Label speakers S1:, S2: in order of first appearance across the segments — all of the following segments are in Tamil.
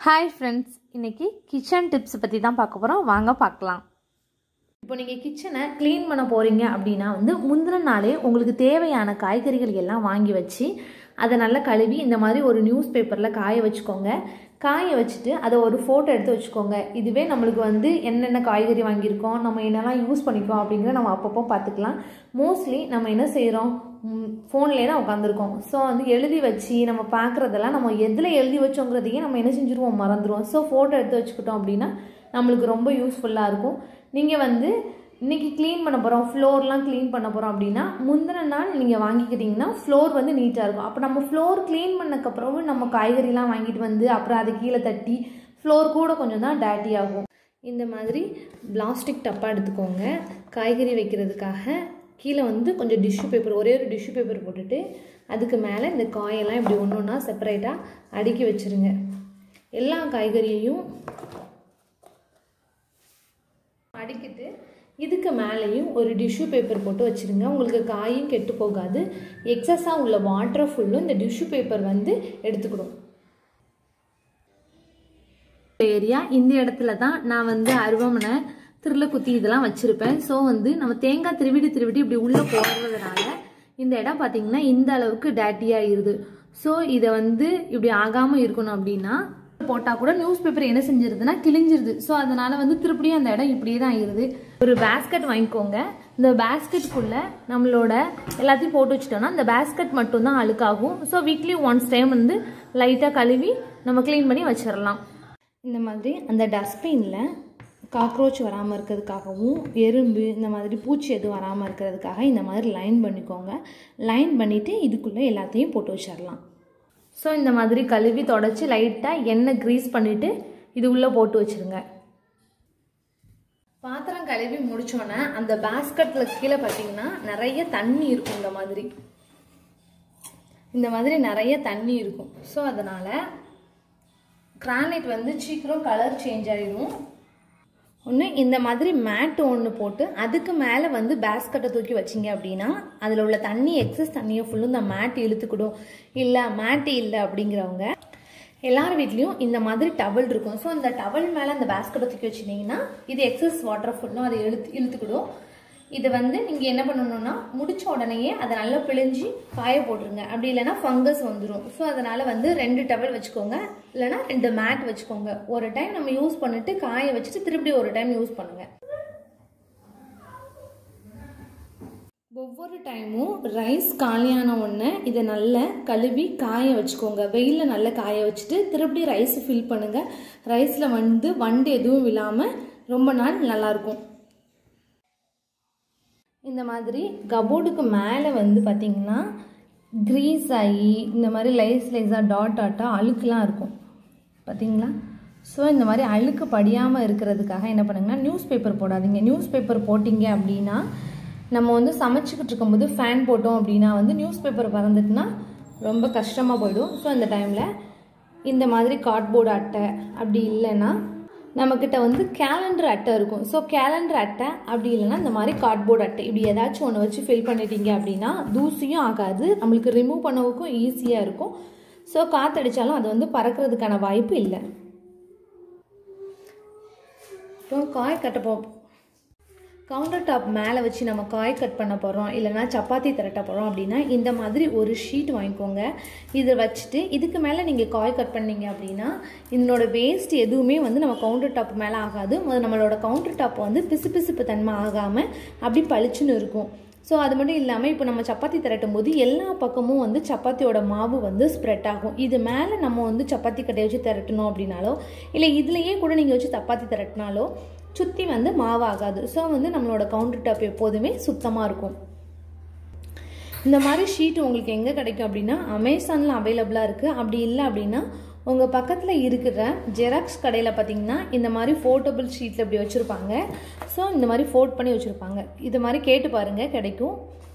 S1: ஹாய் ஃப்ரெண்ட்ஸ் இன்னைக்கு கிச்சன் டிப்ஸ் பற்றி தான் பார்க்க போகிறோம் வாங்க பார்க்கலாம் இப்போ நீங்கள் கிச்சனை க்ளீன் பண்ண போகிறீங்க அப்படின்னா வந்து முந்தின நாளே உங்களுக்கு தேவையான காய்கறிகள் எல்லாம் வாங்கி வச்சு அதை நல்லா கழுவி இந்த மாதிரி ஒரு நியூஸ் பேப்பரில் காய வச்சுக்கோங்க காய வச்சுட்டு அதை ஒரு ஃபோட்டோ எடுத்து வச்சுக்கோங்க இதுவே நம்மளுக்கு வந்து என்னென்ன காய்கறி வாங்கியிருக்கோம் நம்ம என்னெல்லாம் யூஸ் பண்ணிக்கோம் அப்படிங்கிற நம்ம அப்பப்போ பார்த்துக்கலாம் மோஸ்ட்லி நம்ம என்ன செய்கிறோம் ஃபோன்லேயே தான் உட்காந்துருக்கோம் ஸோ வந்து எழுதி வச்சு நம்ம பார்க்குறதெல்லாம் நம்ம எதில் எழுதி வச்சோங்கிறதையே நம்ம என்ன செஞ்சுருவோம் மறந்துடுவோம் ஸோ ஃபோட்டோ எடுத்து வச்சுக்கிட்டோம் அப்படின்னா நம்மளுக்கு ரொம்ப யூஸ்ஃபுல்லாக இருக்கும் நீங்கள் வந்து இன்றைக்கி க்ளீன் பண்ண போகிறோம் ஃப்ளோர்லாம் க்ளீன் பண்ண போகிறோம் அப்படின்னா முந்தின நாள் நீங்கள் வாங்கிக்கிட்டிங்கன்னா ஃப்ளோர் வந்து நீட்டாக இருக்கும் அப்போ நம்ம ஃப்ளோர் க்ளீன் பண்ணக்கப்புறம் நம்ம காய்கறிலாம் வாங்கிட்டு வந்து அப்புறம் அதை கீழே தட்டி ஃப்ளோர் கூட கொஞ்சம் தான் டேட்டி ஆகும் இந்த மாதிரி பிளாஸ்டிக் டப்பா எடுத்துக்கோங்க காய்கறி வைக்கிறதுக்காக கீழே வந்து கொஞ்சம் டிஷ்யூ பேப்பர் ஒரே ஒரு டிஷ்யூ பேப்பர் போட்டுட்டு அதுக்கு மேலே இந்த காயெல்லாம் இப்படி ஒன்று ஒன்றா செப்பரேட்டாக அடுக்கி வச்சுருங்க எல்லா காய்கறியையும் அடுக்கிட்டு இதுக்கு மேலேயும் ஒரு டிஷ்யூ பேப்பர் போட்டு வச்சுருங்க உங்களுக்கு காயும் கெட்டு போகாது எக்ஸஸாக உள்ள வாட்டரை ஃபுல்லும் இந்த டிஷ்யூ பேப்பர் வந்து எடுத்துக்கிடும் ஏரியா இந்த இடத்துல தான் நான் வந்து அருவமனை திருள குத்தி இதெல்லாம் வச்சுருப்பேன் ஸோ வந்து நம்ம தேங்காய் திருவிடி திருவிடி இப்படி உள்ளே போடுறதுனால இந்த இடம் பார்த்தீங்கன்னா இந்த அளவுக்கு டேட்டியாக இருது ஸோ இதை வந்து இப்படி ஆகாமல் இருக்கணும் அப்படின்னா போட்டால் கூட நியூஸ் பேப்பர் என்ன செஞ்சிருதுன்னா கிழிஞ்சிருது ஸோ அதனால வந்து திருப்படியும் அந்த இடம் இப்படியே தான் இருது ஒரு பேஸ்கெட் வாங்கிக்கோங்க இந்த பேஸ்கெட்டுக்குள்ளே நம்மளோட எல்லாத்தையும் போட்டு வச்சுட்டோம்னா இந்த பேஸ்கெட் மட்டும்தான் அழுக்காகும் ஸோ வீக்லி ஒன்ஸ் டைம் வந்து லைட்டாக கழுவி நம்ம க்ளீன் பண்ணி வச்சிடலாம் இந்த மாதிரி அந்த டஸ்ட்பினில் காக்ரோச் வராமல் இருக்கிறதுக்காகவும் எறும்பு இந்த மாதிரி பூச்சி எதுவும் வராமல் இருக்கிறதுக்காக இந்த மாதிரி லைன் பண்ணிக்கோங்க லைன் பண்ணிவிட்டு இதுக்குள்ளே எல்லாத்தையும் போட்டு வச்சிடலாம் ஸோ இந்த மாதிரி கழுவி தொடச்சி லைட்டாக எண்ணெய் க்ரீஸ் பண்ணிவிட்டு இது உள்ளே போட்டு வச்சுருங்க பாத்திரம் கழுவி முடிச்சோன்னே அந்த பேஸ்கட்டில் கீழே பார்த்தீங்கன்னா நிறைய தண்ணி இருக்கும் இந்த மாதிரி இந்த மாதிரி நிறைய தண்ணி இருக்கும் ஸோ அதனால் கிரானைட் வந்து சீக்கிரம் கலர் சேஞ்ச் ஆகிடும் ஒன்று இந்த மாதிரி மேட்டு ஒன்று போட்டு அதுக்கு மேலே வந்து பேஸ்கட்டை தூக்கி வச்சிங்க அப்படின்னா அதில் உள்ள தண்ணி எக்ஸஸ் தண்ணியை ஃபுல்லும் இந்த மேட் இழுத்துக்கிடும் இல்லை மேட்டு இல்லை அப்படிங்கிறவங்க எல்லார் வீட்லேயும் இந்த மாதிரி டவல் இருக்கும் ஸோ இந்த டவல் மேலே அந்த பேஸ்கட்டை தூக்கி வச்சுருந்தீங்கன்னா இது எக்ஸஸ் வாட்டர் ஃபுல்லும் அதை இழுத்து இழுத்துக்கிடும் இது வந்து நீங்கள் என்ன பண்ணணும்னா முடிச்ச உடனேயே அதை நல்லா பிழிஞ்சு காய போட்டுருங்க அப்படி இல்லைன்னா ஃபங்கஸ் வந்துடும் ஸோ அதனால் வந்து ரெண்டு டவல் வச்சுக்கோங்க இல்லைனா ரெண்டு மேட் வச்சுக்கோங்க ஒரு டைம் நம்ம யூஸ் பண்ணிட்டு காய வச்சுட்டு திருப்பி ஒரு டைம் யூஸ் பண்ணுங்க ஒவ்வொரு டைமும் ரைஸ் காலியான உடனே இதை நல்லா கழுவி காய வச்சுக்கோங்க வெயிலில் நல்லா காய வச்சுட்டு திருப்பி ரைஸ் ஃபில் பண்ணுங்கள் ரைஸில் வந்து வண்டு எதுவும் விழாமல் ரொம்ப நாள் நல்லாயிருக்கும் இந்த மாதிரி கபோர்டுக்கு மேலே வந்து பார்த்திங்கன்னா க்ரீஸ் ஆகி இந்த மாதிரி லைஸ் லைஸாக டாட் டாட்டாக அழுக்குலாம் இருக்கும் பார்த்தீங்களா ஸோ இந்த மாதிரி அழுக்கு படியாமல் இருக்கிறதுக்காக என்ன பண்ணுங்கன்னா நியூஸ் பேப்பர் போடாதீங்க நியூஸ் பேப்பர் போட்டிங்க அப்படின்னா நம்ம வந்து சமைச்சிக்கிட்டு இருக்கும்போது ஃபேன் போட்டோம் அப்படின்னா வந்து நியூஸ் பேப்பர் பறந்துட்டுனா ரொம்ப கஷ்டமாக போயிடும் ஸோ அந்த டைமில் இந்த மாதிரி கார்ட்போர்டு அட்டை அப்படி இல்லைன்னா நம்மக்கிட்ட வந்து கேலண்டர் அட்டை இருக்கும் ஸோ கேலண்டர் அட்டை அப்படி இல்லைன்னா இந்த மாதிரி கார்ட்போர்ட் அட்டை இப்படி ஏதாச்சும் ஒன்று வச்சு ஃபில் பண்ணிட்டீங்க அப்படின்னா தூசியும் ஆகாது நம்மளுக்கு ரிமூவ் பண்ணவுக்கும் ஈஸியாக இருக்கும் ஸோ காற்றடிச்சாலும் அது வந்து பறக்கிறதுக்கான வாய்ப்பு இல்லை இப்போ காய் கட்ட போ கவுண்டர் டாப் மேலே வச்சு நம்ம காய் கட் பண்ண போகிறோம் இல்லைனா சப்பாத்தி திரட்ட போகிறோம் அப்படின்னா இந்த மாதிரி ஒரு ஷீட் வாங்கிக்கோங்க இதை வச்சுட்டு இதுக்கு மேலே நீங்கள் காய் கட் பண்ணீங்க அப்படின்னா இதனோட வேஸ்ட் எதுவுமே வந்து நம்ம கவுண்டர் டாப் மேலே ஆகாது நம்மளோட கவுண்டர் டாப் வந்து பிசு பிசுப்பு தன்மை ஆகாமல் அப்படி பளிச்சுன்னு இருக்கும் ஸோ அது மட்டும் இல்லாமல் இப்போ நம்ம சப்பாத்தி திரட்டும் போது எல்லா பக்கமும் வந்து சப்பாத்தியோட மாவு வந்து ஸ்ப்ரெட் ஆகும் இது மேலே நம்ம வந்து சப்பாத்தி கட்டையை வச்சு திரட்டணும் அப்படின்னாலோ இல்லை இதுலேயே கூட நீங்கள் வச்சு சப்பாத்தி திரட்டினாலோ சுற்றி வந்து மாவாகாது ஸோ வந்து நம்மளோட கவுண்டர் டாப் எப்போதுமே சுத்தமாக இருக்கும் இந்த மாதிரி ஷீட் உங்களுக்கு எங்கே கிடைக்கும் அப்படின்னா அமேசானில் அவைலபிளாக இருக்குது அப்படி இல்லை அப்படின்னா உங்கள் பக்கத்தில் இருக்கிற ஜெராக்ஸ் கடையில் பார்த்தீங்கன்னா இந்த மாதிரி ஃபோட்டோபிள் ஷீட்டில் இப்படி வச்சுருப்பாங்க ஸோ இந்த மாதிரி ஃபோட் பண்ணி வச்சுருப்பாங்க இது மாதிரி கேட்டு பாருங்கள் கிடைக்கும்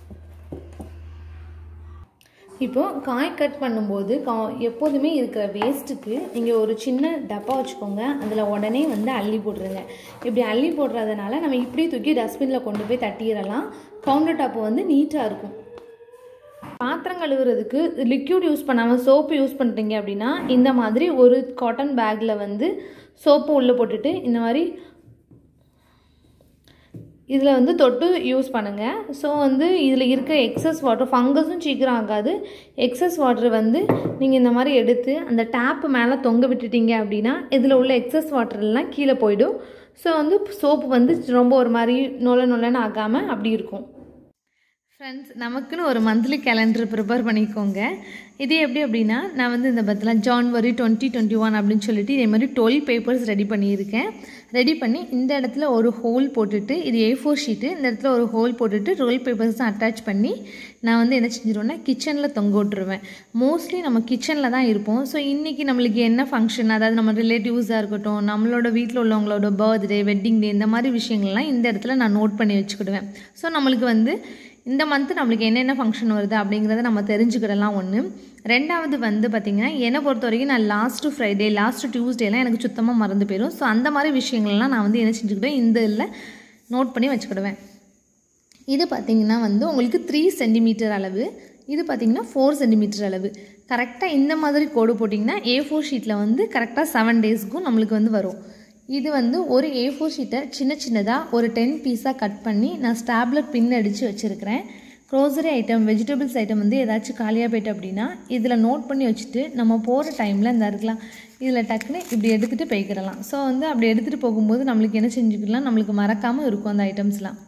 S1: இப்போது காய் கட் பண்ணும்போது கா எப்போதுமே இருக்கிற வேஸ்ட்டுக்கு நீங்கள் ஒரு சின்ன டப்பா வச்சுக்கோங்க அதில் உடனே வந்து அள்ளி போட்டுருங்க இப்படி அள்ளி போடுறதுனால நம்ம இப்படி தூக்கி டஸ்ட்பினில் கொண்டு போய் தட்டிடலாம் கவுண்டர் டாப்பு வந்து நீட்டாக இருக்கும் பாத்திரம் கழுவுறதுக்கு லிக்யூட் யூஸ் பண்ணாமல் சோப்பு யூஸ் பண்ணுறீங்க அப்படின்னா இந்த மாதிரி ஒரு காட்டன் பேக்கில் வந்து சோப்பு உள்ளே போட்டுட்டு இந்த மாதிரி இதில் வந்து தொட்டு யூஸ் பண்ணுங்கள் ஸோ வந்து இதில் இருக்க எக்ஸஸ் வாட்டர் ஃபங்கஸும் சீக்கிரம் ஆகாது எக்ஸஸ் வாட்டர் வந்து நீங்கள் இந்த மாதிரி எடுத்து அந்த டேப்பு மேலே தொங்க விட்டுட்டீங்க அப்படின்னா இதில் உள்ள எக்ஸஸ் வாட்டர்லாம் கீழே போயிடும் ஸோ வந்து சோப்பு வந்து ரொம்ப ஒரு மாதிரி நொல நொலன்னு ஆகாமல் அப்படி இருக்கும் ஃப்ரெண்ட்ஸ் நமக்குன்னு ஒரு மந்த்லி கேலண்டர் ப்ரிப்பேர் பண்ணிக்கோங்க இது எப்படி அப்படின்னா நான் வந்து இந்த பத்தில் ஜான்வரி டுவெண்ட்டி டுவெண்ட்டி ஒன் அப்படின்னு சொல்லிட்டு இதே மாதிரி டுவெல் பேப்பர்ஸ் ரெடி பண்ணியிருக்கேன் ரெடி பண்ணி இந்த இடத்துல ஒரு ஹோல் போட்டுட்டு இது ஏ ஃபோர் ஷீட்டு இந்த இடத்துல ஒரு ஹோல் போட்டுட்டு டுவெல் பேப்பர்ஸ் தான் அட்டாச் பண்ணி நான் வந்து என்ன செஞ்சிருவேன்னா கிச்சனில் தொங்க விட்டுருவேன் மோஸ்ட்லி நம்ம கிச்சனில் தான் இருப்போம் ஸோ இன்றைக்கி நம்மளுக்கு என்ன ஃபங்க்ஷன் அதாவது நம்ம ரிலேட்டிவ்ஸாக இருக்கட்டும் நம்மளோட வீட்டில் உள்ளவங்களோட பர்த்டே வெட்டிங் டே இந்த மாதிரி விஷயங்கள்லாம் இந்த இடத்துல நான் நோட் பண்ணி வச்சுக்கிடுவேன் ஸோ நம்மளுக்கு வந்து இந்த மந்த்து நம்மளுக்கு என்னென்ன ஃபங்க்ஷன் வருது அப்படிங்கிறத நம்ம தெரிஞ்சுக்கிடலாம் ஒன்று ரெண்டாவது வந்து பார்த்திங்கன்னா என்னை பொறுத்த வரைக்கும் நான் லாஸ்ட்டு ஃப்ரைடே லாஸ்ட்டு டியூஸ்டேலாம் எனக்கு சுத்தமாக மறந்து போயிடும் ஸோ அந்த மாதிரி விஷயங்கள்லாம் நான் வந்து என்ன செஞ்சுக்கிட்டேன் இந்த இதில் நோட் பண்ணி வச்சுக்கிடுவேன் இது பார்த்திங்கன்னா வந்து உங்களுக்கு த்ரீ சென்டிமீட்டர் அளவு இது பார்த்திங்கன்னா ஃபோர் சென்டிமீட்டர் அளவு கரெக்டாக இந்த மாதிரி கோடு போட்டிங்கன்னா ஏ ஃபோர் ஷீட்டில் வந்து கரெக்டாக செவன் டேஸ்க்கும் நம்மளுக்கு வந்து வரும் இது வந்து ஒரு ஏ ஃபோர் ஷீட்டை சின்ன சின்னதாக ஒரு டென் பீஸாக கட் பண்ணி நான் ஸ்டாப்லர் பின் அடித்து வச்சுருக்கிறேன் க்ரோசரி ஐட்டம் வெஜிடபிள்ஸ் ஐட்டம் வந்து ஏதாச்சும் காலியாக போயிட்டு அப்படின்னா இதில் நோட் பண்ணி வச்சுட்டு நம்ம போகிற டைமில் இந்த இருக்கலாம் இதில் டக்குன்னு இப்படி எடுத்துகிட்டு போய்க்கிடலாம் ஸோ வந்து அப்படி எடுத்துகிட்டு போகும்போது நம்மளுக்கு என்ன செஞ்சுக்கலாம் நம்மளுக்கு மறக்காமல் இருக்கும் அந்த ஐட்டம்ஸ்லாம்